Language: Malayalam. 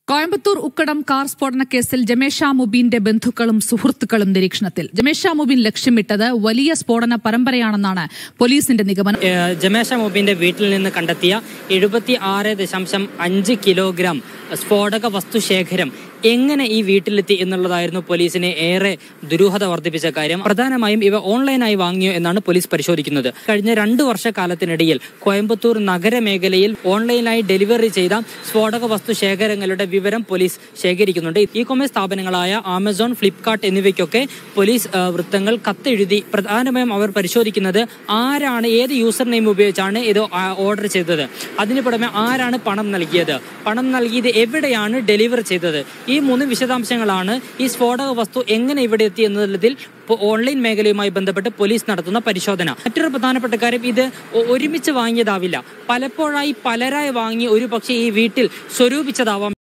കോയമ്പത്തൂർ ഉക്കടം കാർ സ്ഫോടന കേസിൽ ജമേഷ മുബീന്റെ ബന്ധുക്കളും സുഹൃത്തുക്കളും നിരീക്ഷണത്തിൽ ജമേഷ മുബീൻ ലക്ഷ്യമിട്ടത് വലിയ സ്ഫോടന പരമ്പരയാണെന്നാണ് പോലീസിന്റെ നിഗമനം ഏഹ് ജമേഷ മൊബിന്റെ വീട്ടിൽ നിന്ന് കണ്ടെത്തിയ എഴുപത്തി ആറ് ദശാംശം അഞ്ച് കിലോഗ്രാം സ്ഫോടക വസ്തു ശേഖരം എങ്ങനെ ഈ വീട്ടിലെത്തി എന്നുള്ളതായിരുന്നു പോലീസിനെ ഏറെ ദുരൂഹത വർദ്ധിപ്പിച്ച കാര്യം പ്രധാനമായും ഇവ ഓൺലൈനായി വാങ്ങിയോ എന്നാണ് പോലീസ് പരിശോധിക്കുന്നത് കഴിഞ്ഞ രണ്ട് വർഷക്കാലത്തിനിടയിൽ കോയമ്പത്തൂർ നഗരമേഖലയിൽ ഓൺലൈനായി ഡെലിവറി ചെയ്ത സ്ഫോടക വസ്തു ശേഖരങ്ങളുടെ വിവരം പോലീസ് ശേഖരിക്കുന്നുണ്ട് ഇ കോമേഴ്സ് സ്ഥാപനങ്ങളായ ആമസോൺ ഫ്ലിപ്കാർട്ട് എന്നിവയ്ക്കൊക്കെ പോലീസ് ആ, വൃത്തങ്ങൾ കത്തെഴുതി പ്രധാനമായും അവർ പരിശോധിക്കുന്നത് ആരാണ് ഏത് യൂസർ നെയിം ഉപയോഗിച്ചാണ് ഇത് ആ, ഓർഡർ ചെയ്തത് അതിന് പുറമെ ആരാണ് പണം നൽകിയത് പണം നൽകിയത് എവിടെയാണ് ഡെലിവർ ചെയ്തത് ഈ മൂന്ന് വിശദാംശങ്ങളാണ് ഈ സ്ഫോടക വസ്തു എങ്ങനെ ഇവിടെ എത്തി എന്നതിൽ ഇപ്പോൾ ഓൺലൈൻ മേഖലയുമായി ബന്ധപ്പെട്ട് പോലീസ് നടത്തുന്ന പരിശോധന മറ്റൊരു പ്രധാനപ്പെട്ട കാര്യം ഇത് ഒ- ഒരുമിച്ച് വാങ്ങിയതാവില്ല പലപ്പോഴായി പലരായി വാങ്ങി ഒരു പക്ഷേ ഈ വീട്ടിൽ സ്വരൂപിച്ചതാവാം